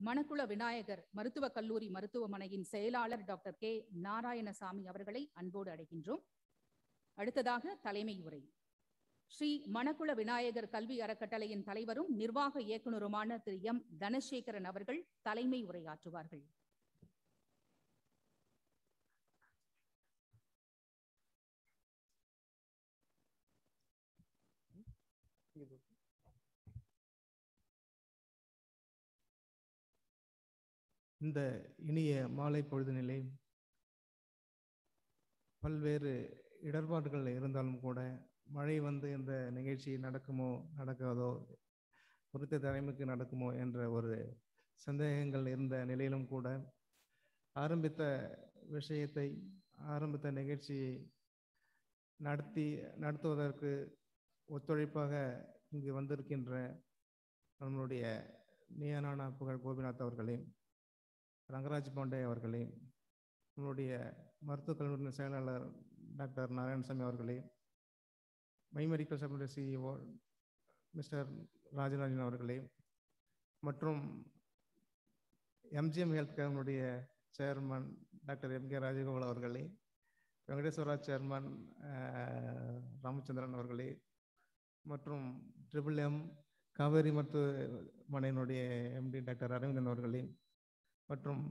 மணக்குள விநாயகர் மருத்துவக் கல்லூரி மருத்துவமனையின் செயலாளர் டாக்டர் கே நாராயணசாமி அவர்களை அன்போடு அழைக்கின்றோம் அடுத்ததாக தலைமை உரை ஸ்ரீ மணக்குள விநாயகர் கல்வி அறக்கட்டளையின் தலைவரும் நிர்வாக இயக்குநருமான திரு எம் தனசேகரன் அவர்கள் தலைமை உரையாற்றுவார்கள் இந்த இனிய மாலை பொழுதினிலே பல்வேறு இடர்பாடுகள் இருந்தாலும் கூட மழை வந்து இந்த நிகழ்ச்சி நடக்குமோ நடக்காதோ குறித்த தலைமைக்கு நடக்குமோ என்ற ஒரு சந்தேகங்கள் இருந்த நிலையிலும் கூட ஆரம்பித்த விஷயத்தை ஆரம்பித்த நிகழ்ச்சியை நடத்தி நடத்துவதற்கு ஒத்துழைப்பாக இங்கு வந்திருக்கின்ற நம்மளுடைய நியானானா புகழ் கோபிநாத் அவர்களே ரங்கராஜ் பாண்டே அவர்களே நம்மளுடைய மருத்துவக் கல்லூரியின் செயலாளர் டாக்டர் நாராயணசாமி அவர்களே மை மெடிக்கல் சபுடைய சிஇஓ மிஸ்டர் ராஜராஜன் அவர்களே மற்றும் எம்ஜிஎம் ஹெல்த் கேருடைய chairman doctor M K Rajagopal அவர்களே வெங்கடேஸ்வரா சேர்மன் ராமச்சந்திரன் அவர்களே மற்றும் ட்ரிபிள் எம் காவேரி மருத்துவமனையினுடைய எம்டி டாக்டர் அரவிந்தன் அவர்களே மற்றும்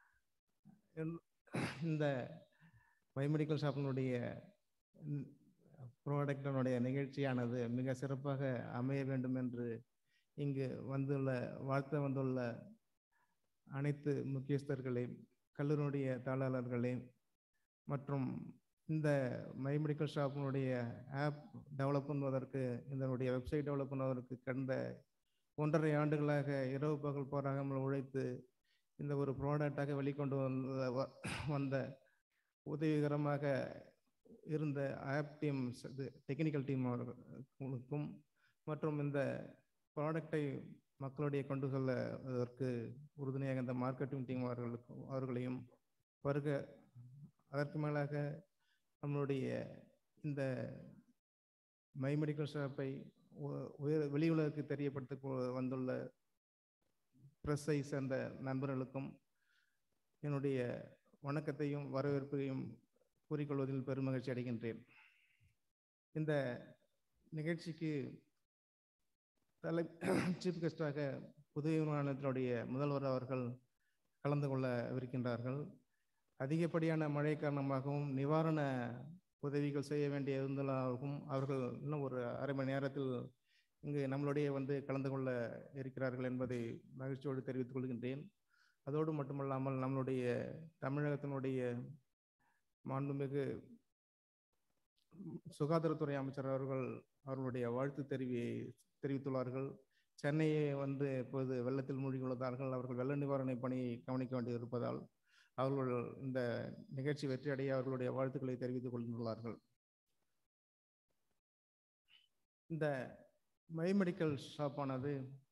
இந்த பயோமெடிக்கல் ஷாப்பினுடைய ப்ராடக்டினுடைய நிகழ்ச்சியானது மிக சிறப்பாக அமைய வேண்டும் என்று இங்கு வந்துள்ள வாழ்த்த வந்துள்ள அனைத்து முக்கியஸ்தர்களையும் கல்லூரியுடைய தாளாளர்களே மற்றும் இந்த மை மெடிக்கல் ஷாப்பினுடைய ஆப் டெவலப் பண்ணுவதற்கு இதனுடைய வெப்சைட் டெவலப் பண்ணுவதற்கு கடந்த ஒன்றரை ஆண்டுகளாக இரவு பகல் போராகாமல் உழைத்து இந்த ஒரு ப்ராடக்டாக வெளிக்கொண்டு வந்த வந்த உதவிகரமாக இருந்த ஆப் டீம் டெக்னிக்கல் டீம் அவர்களுக்கும் மற்றும் இந்த ப்ராடக்டை மக்களுடைய கொண்டு செல்வதற்கு உறுதுணையாக இந்த மார்க்கெட்டிங் டீம் அவர்களுக்கும் அவர்களையும் வருக அதற்கு மேலாக நம்மளுடைய இந்த மை மெடிக்கல் ஷாப்பை உயர் வெளி உலகுக்கு தெரியப்படுத்த வந்துள்ள ப்ரெஸ்ஸை சேர்ந்த நண்பர்களுக்கும் என்னுடைய வணக்கத்தையும் வரவேற்பையும் கூறிக்கொள்வதில் பெருமகிழ்ச்சி அடைகின்றேன் இந்த நிகழ்ச்சிக்கு தலை சீஃப் கெஸ்டாக புதுவை மாநிலத்தினுடைய முதல்வர் அவர்கள் கலந்து கொள்ளவிருக்கின்றார்கள் அதிகப்படியான மழை காரணமாகவும் நிவாரண உதவிகள் செய்ய வேண்டிய இருந்ததாகவும் அவர்கள் இன்னும் ஒரு அரை மணி நேரத்தில் இங்கு நம்மளுடைய வந்து கலந்து கொள்ள இருக்கிறார்கள் என்பதை மகிழ்ச்சியோடு தெரிவித்துக் கொள்கின்றேன் அதோடு மட்டுமல்லாமல் நம்மளுடைய தமிழகத்தினுடைய மாண்புமிகு சுகாதாரத்துறை அமைச்சர் அவர்கள் அவர்களுடைய வாழ்த்து தெரிவி தெரிவித்துள்ளார்கள் சென்னையை வந்து இப்போது வெள்ளத்தில் மூழ்கியுள்ளதார்கள் அவர்கள் வெள்ள நிவாரண பணியை கவனிக்க வேண்டியிருப்பதால் அவர்கள் இந்த நிகழ்ச்சி வெற்றியடைய அவர்களுடைய வாழ்த்துக்களை தெரிவித்துக் கொண்டுள்ளார்கள் இந்த மை மெடிக்கல் ஷாப்பானது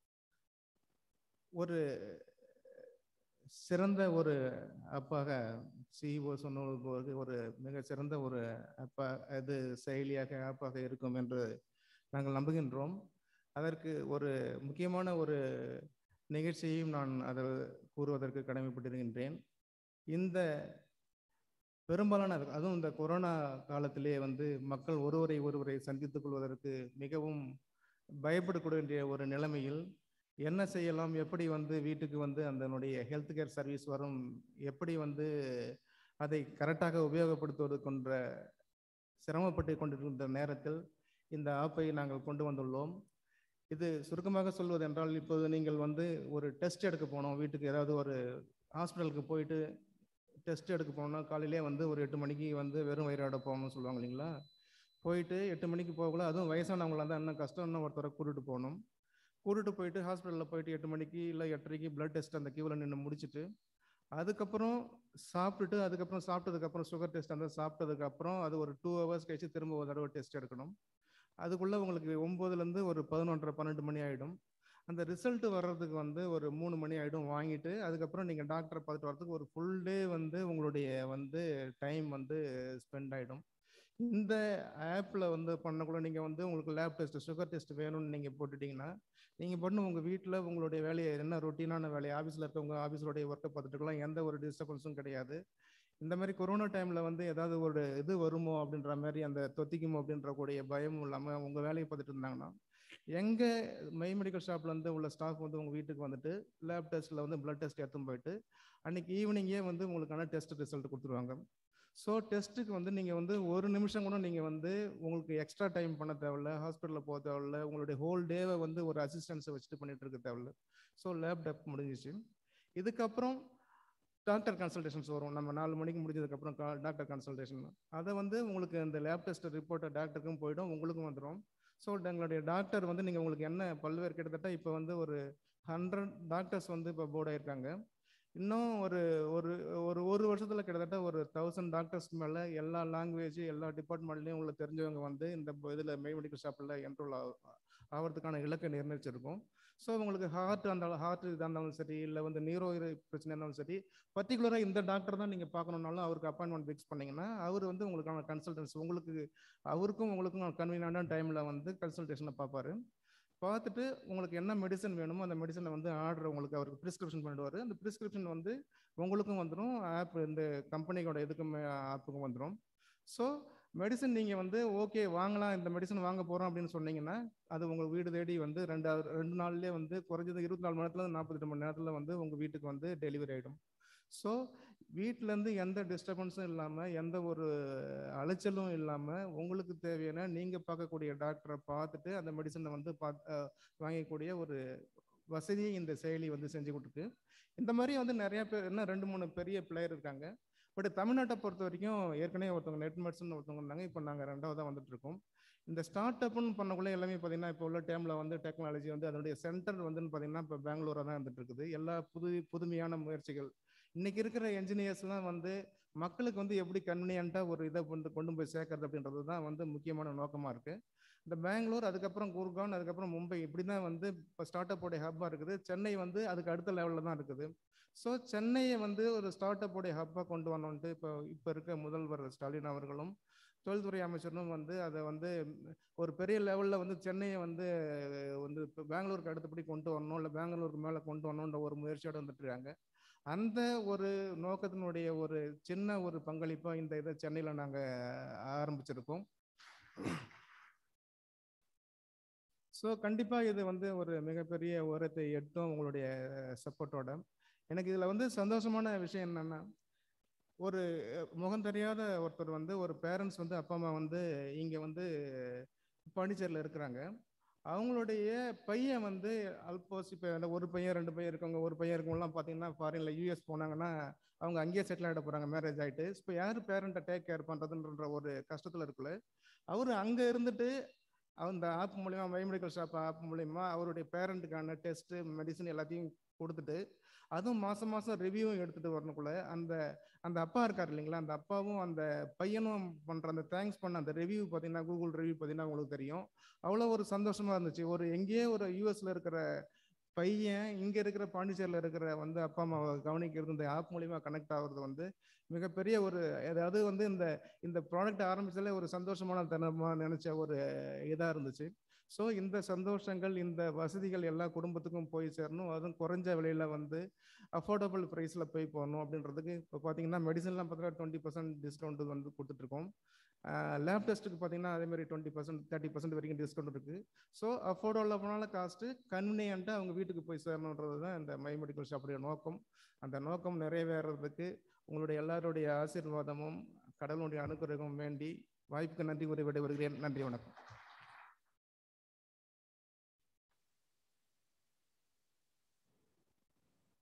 ஒரு சிறந்த ஒரு அப்பாக சிஇஓ சொன்னது ஒரு மிக சிறந்த ஒரு அப்பா இது செயலியாக ஆப்பாக இருக்கும் என்று நாங்கள் நம்புகின்றோம் அதற்கு ஒரு முக்கியமான ஒரு நிகழ்ச்சியையும் நான் அதை கூறுவதற்கு கடமைப்பட்டிருக்கின்றேன் இந்த பெரும்பாலான அதுவும் இந்த கொரோனா காலத்திலே வந்து மக்கள் ஒருவரை ஒருவரை சந்தித்துக் கொள்வதற்கு மிகவும் பயப்படக்கூடிய ஒரு நிலைமையில் என்ன செய்யலாம் எப்படி வந்து வீட்டுக்கு வந்து அதனுடைய ஹெல்த் கேர் சர்வீஸ் வரும் எப்படி வந்து அதை கரெக்டாக உபயோகப்படுத்துவது கொன்ற சிரமப்பட்டு கொண்டிருக்கின்ற நேரத்தில் இந்த ஆப்பை நாங்கள் கொண்டு வந்துள்ளோம் இது சுருக்கமாக சொல்வது என்றால் இப்போது நீங்கள் வந்து ஒரு டெஸ்ட் எடுக்க போனோம் வீட்டுக்கு ஏதாவது ஒரு ஹாஸ்பிட்டலுக்கு போயிட்டு டெஸ்ட் எடுக்க போனோம்னா காலையிலே வந்து ஒரு எட்டு மணிக்கு வந்து வெறும் வயிறாட போகணும்னு சொல்லுவாங்க இல்லைங்களா போயிட்டு எட்டு மணிக்கு போகல அதுவும் வயசானவங்களாக இருந்தால் இன்னும் கஷ்டம்னு ஒருத்தரை கூட்டிட்டு போகணும் கூட்டிட்டு போயிட்டு ஹாஸ்பிட்டலில் போயிட்டு எட்டு மணிக்கு இல்லை எட்டரைக்கு பிளட் டெஸ்ட் அந்த கியூவில் நின்று முடிச்சுட்டு அதுக்கப்புறம் சாப்பிட்டுட்டு அதுக்கப்புறம் சாப்பிட்டதுக்கப்புறம் சுகர் டெஸ்ட் அந்த சாப்பிட்டதுக்கப்புறம் அது ஒரு டூ ஹவர்ஸ் கழிச்சு திரும்ப ஒரு தடவை டெஸ்ட் எடுக்கணும் அதுக்குள்ளே உங்களுக்கு ஒம்போதுலேருந்து ஒரு பதினொன்றரை பன்னெண்டு மணி ஆகிடும் அந்த ரிசல்ட் வர்றதுக்கு வந்து ஒரு மூணு மணி ஆகிடும் வாங்கிட்டு அதுக்கப்புறம் நீங்கள் டாக்டரை பார்த்துட்டு வரதுக்கு ஒரு ஃபுல் டே வந்து உங்களுடைய வந்து டைம் வந்து ஸ்பெண்ட் ஆகிடும் இந்த ஆப்பில் வந்து பண்ணக்குள்ள நீங்கள் வந்து உங்களுக்கு லேப் டெஸ்ட் சுகர் டெஸ்ட் வேணும்னு நீங்கள் போட்டுட்டீங்கன்னா நீங்கள் பண்ணு உங்கள் வீட்டில் உங்களுடைய வேலையை என்ன ரொட்டீனான வேலையை ஆஃபீஸில் இருக்கவங்க ஆஃபீஸோடைய ஒர்க்கை பார்த்துட்டு இருக்கலாம் எந்த ஒரு டிஸ்டர்பன்ஸும் கிடையாது இந்த மாதிரி கொரோனா டைமில் வந்து ஏதாவது ஒரு இது வருமோ அப்படின்ற மாதிரி அந்த தொத்திக்குமோ அப்படின்ற கூடிய பயமும் இல்லாமல் உங்கள் வேலையை பார்த்துட்டு இருந்தாங்கன்னா எங்கள் மை மெடிக்கல் ஷாப்லேருந்து உள்ள ஸ்டாஃப் வந்து உங்கள் வீட்டுக்கு வந்துட்டு லேப் டெஸ்ட்டில் வந்து பிளட் டெஸ்ட் எடுத்துன்னு போயிட்டு அன்னைக்கு ஈவினிங்கே வந்து உங்களுக்கான டெஸ்ட் ரிசல்ட் கொடுத்துருவாங்க ஸோ டெஸ்ட்டுக்கு வந்து நீங்கள் வந்து ஒரு நிமிஷம் கூட நீங்கள் வந்து உங்களுக்கு எக்ஸ்ட்ரா டைம் பண்ண தேவையில்ல ஹாஸ்பிட்டலில் போக தேவையில்ல உங்களுடைய ஹோல் டேவை வந்து ஒரு அசிஸ்டன்ஸை வச்சுட்டு பண்ணிட்டு இருக்க தேவையில்ல ஸோ லேப் டெப் முடிஞ்சிச்சு இதுக்கப்புறம் டாக்டர் கன்சல்டேஷன்ஸ் வரும் நம்ம நாலு மணிக்கு முடிஞ்சதுக்கப்புறம் டாக்டர் கன்சல்டேஷன் அதை வந்து உங்களுக்கு இந்த லேப் டெஸ்ட் ரிப்போர்ட்டை டாக்டருக்கும் போயிடும் உங்களுக்கும் வந்துடும் ஸோ எங்களுடைய டாக்டர் வந்து நீங்கள் உங்களுக்கு என்ன பல்வேறு கிட்டத்தட்ட இப்போ வந்து ஒரு ஹண்ட்ரட் டாக்டர்ஸ் வந்து இப்போ போர்டு ஆயிருக்காங்க இன்னும் ஒரு ஒரு ஒரு ஒரு வருஷத்துல கிட்டத்தட்ட ஒரு தௌசண்ட் டாக்டர்ஸ் மேல எல்லா லாங்குவேஜ் எல்லா டிபார்ட்மெண்ட்லயும் உங்களுக்கு தெரிஞ்சவங்க வந்து இந்த இதுல மெய் மெடிக்கல் ஷாப்ல என்ரோல் ஆகிறதுக்கான இலக்கை நிர்ணயிச்சிருக்கோம் ஸோ உங்களுக்கு ஹார்ட் அந்த ஹார்ட் இதாக இருந்தாலும் சரி இல்லை வந்து நீரோ பிரச்சனை இருந்தாலும் சரி பர்டிகுலராக இந்த டாக்டர் தான் நீங்கள் பார்க்கணுன்னாலும் அவருக்கு அப்பாயின்மெண்ட் ஃபிக்ஸ் பண்ணீங்கன்னா அவர் வந்து உங்களுக்கான கன்சல்டன்ஸ் உங்களுக்கு அவருக்கும் உங்களுக்கும் கன்வீனியண்டான டைமில் வந்து கன்சல்டேஷனை பார்ப்பாரு பார்த்துட்டு உங்களுக்கு என்ன மெடிசன் வேணுமோ அந்த மெடிசனை வந்து ஆர்டர் உங்களுக்கு அவருக்கு ப்ரிஸ்கிரிப்ஷன் பண்ணிடுவார் அந்த ப்ரிஸ்கிரிப்ஷன் வந்து உங்களுக்கும் வந்துடும் ஆப் இந்த கம்பெனியோட இதுக்கும் ஆப்புக்கும் வந்துடும் ஸோ மெடிசன் நீங்கள் வந்து ஓகே வாங்கலாம் இந்த மெடிசன் வாங்க போகிறோம் அப்படின்னு சொன்னீங்கன்னா அது உங்கள் வீடு தேடி வந்து ரெண்டு ரெண்டு நாள்லேயே வந்து குறைஞ்சது இருபத்தி நாலு மணி நேரத்தில் நாற்பத்தெட்டு மணி நேரத்தில் வந்து உங்கள் வீட்டுக்கு வந்து டெலிவரி ஆகிடும் ஸோ வீட்டிலேருந்து எந்த டிஸ்டர்பன்ஸும் இல்லாமல் எந்த ஒரு அலைச்சலும் இல்லாமல் உங்களுக்கு தேவையான நீங்கள் பார்க்கக்கூடிய டாக்டரை பார்த்துட்டு அந்த மெடிசனை வந்து பார்த்து வாங்கக்கூடிய ஒரு வசதியை இந்த செயலி வந்து செஞ்சு கொடுத்துருக்கு இந்த மாதிரி வந்து நிறைய பேர் என்ன ரெண்டு மூணு பெரிய பிளேயர் இருக்காங்க பட் தமிழ்நாட்டை பொறுத்த வரைக்கும் ஏற்கனவே ஒருத்தவங்க நெட் மெட்ஸ்னு ஒருத்தவங்க இருந்தாங்க இப்போ நாங்கள் ரெண்டாவதாக வந்துட்டு இருக்கோம் இந்த ஸ்டார்ட் அப்னு பண்ணக்குள்ள எல்லாமே பார்த்தீங்கன்னா இப்போ உள்ள டைமில் வந்து டெக்னாலஜி வந்து அதனுடைய சென்டர் வந்து பார்த்தீங்கன்னா இப்போ பெங்களூராக தான் இருந்துட்டு இருக்குது எல்லா புது புதுமையான முயற்சிகள் இன்னைக்கு இருக்கிற என்ஜினியர்ஸ்லாம் வந்து மக்களுக்கு வந்து எப்படி கன்வீனியண்ட்டாக ஒரு இதை வந்து கொண்டு போய் சேர்க்கறது அப்படின்றது தான் வந்து முக்கியமான நோக்கமாக இருக்குது இந்த பெங்களூர் அதுக்கப்புறம் குர்கான் அதுக்கப்புறம் மும்பை இப்படி தான் வந்து இப்போ ஸ்டார்ட் அப்போடைய ஹப்பாக இருக்குது சென்னை வந்து அதுக்கு அடுத்த லெவலில் தான் இருக்குது ஸோ சென்னையை வந்து ஒரு ஸ்டார்ட் அப்போடைய ஹப்பாக கொண்டு வரணுன்ட்டு இப்போ இப்போ இருக்க முதல்வர் ஸ்டாலின் அவர்களும் தொழில்துறை அமைச்சரும் வந்து அதை வந்து ஒரு பெரிய லெவலில் வந்து சென்னையை வந்து வந்து இப்போ பெங்களூருக்கு அடுத்தபடி கொண்டு வரணும் இல்லை பெங்களூருக்கு மேலே கொண்டு வரணுன்ற ஒரு முயற்சியோடு வந்துட்டு இருக்காங்க அந்த ஒரு நோக்கத்தினுடைய ஒரு சின்ன ஒரு பங்களிப்பாக இந்த இதை சென்னையில் நாங்கள் ஆரம்பிச்சிருக்கோம் ஸோ கண்டிப்பாக இது வந்து ஒரு மிகப்பெரிய உரத்தை எட்டும் உங்களுடைய சப்போர்ட்டோட எனக்கு இதில் வந்து சந்தோஷமான விஷயம் என்னென்னா ஒரு முகம் தெரியாத ஒருத்தர் வந்து ஒரு பேரண்ட்ஸ் வந்து அப்பா அம்மா வந்து இங்கே வந்து பாண்டிச்சேரியில் இருக்கிறாங்க அவங்களுடைய பையன் வந்து ஆல்மோஸ்ட் இப்போ ஒரு பையன் ரெண்டு பையன் இருக்கவங்க ஒரு பையன் இருக்கவங்கலாம் பார்த்தீங்கன்னா ஃபாரினில் யூஎஸ் போனாங்கன்னா அவங்க அங்கேயே செட்டில் ஆகிட போகிறாங்க மேரேஜ் ஆகிட்டு இப்போ யார் பேரண்ட்டை டேக் கேர் பண்ணுறதுன்ற ஒரு கஷ்டத்தில் இருக்குல்ல அவர் அங்கே இருந்துட்டு அந்த ஆப் மூலிமா மெடிக்கல் ஷாப் ஆப் மூலிமா அவருடைய பேரண்ட்டுக்கான டெஸ்ட்டு மெடிசன் எல்லாத்தையும் கொடுத்துட்டு அதுவும் மாதம் மாதம் ரிவ்யூவும் எடுத்துகிட்டு வரணுக்குள்ள அந்த அந்த அப்பா இருக்கார் இல்லைங்களா அந்த அப்பாவும் அந்த பையனும் பண்ணுற அந்த தேங்க்ஸ் பண்ண அந்த ரிவ்யூ பார்த்தீங்கன்னா கூகுள் ரிவ்யூ பார்த்தீங்கன்னா உங்களுக்கு தெரியும் அவ்வளோ ஒரு சந்தோஷமாக இருந்துச்சு ஒரு எங்கேயோ ஒரு யூஎஸில் இருக்கிற பையன் இங்கே இருக்கிற பாண்டிச்சேரியில் இருக்கிற வந்து அப்பா அம்மாவை கவனிக்கிறது இந்த ஆப் மூலிமா கனெக்ட் ஆகுறது வந்து மிகப்பெரிய ஒரு அதாவது வந்து இந்த இந்த ப்ராடக்ட் ஆரம்பிச்சாலே ஒரு சந்தோஷமான தனமாக நினச்ச ஒரு இதாக இருந்துச்சு ஸோ இந்த சந்தோஷங்கள் இந்த வசதிகள் எல்லா குடும்பத்துக்கும் போய் சேரணும் அதுவும் குறைஞ்ச விலையில் வந்து அஃபோர்டபுள் ப்ரைஸில் போய் போகணும் அப்படின்றதுக்கு இப்போ பார்த்தீங்கன்னா மெடிசன்லாம் பார்த்தீங்கன்னா டுவெண்ட்டி பர்சன்ட் டிஸ்கவுண்ட் வந்து கொடுத்துட்ருக்கோம் லேப் டெஸ்ட்டுக்கு பார்த்தீங்கன்னா அதேமாதிரி டுவெண்ட்டி பர்சன்ட் தேர்ட்டி பர்சன்ட் வரைக்கும் டிஸ்கவுண்ட் இருக்குது ஸோ அஃபோர்டபுளான காஸ்ட்டு கன்வீனியண்ட்டாக அவங்க வீட்டுக்கு போய் சேரணுன்றது தான் இந்த மை மெடிக்கல் ஷாப்புடைய நோக்கம் அந்த நோக்கம் நிறைவேறதுக்கு உங்களுடைய எல்லாருடைய ஆசீர்வாதமும் கடவுளுடைய அனுகிரகமும் வேண்டி வாய்ப்புக்கு நன்றி கூறி விடைபெறுகிறேன் நன்றி வணக்கம்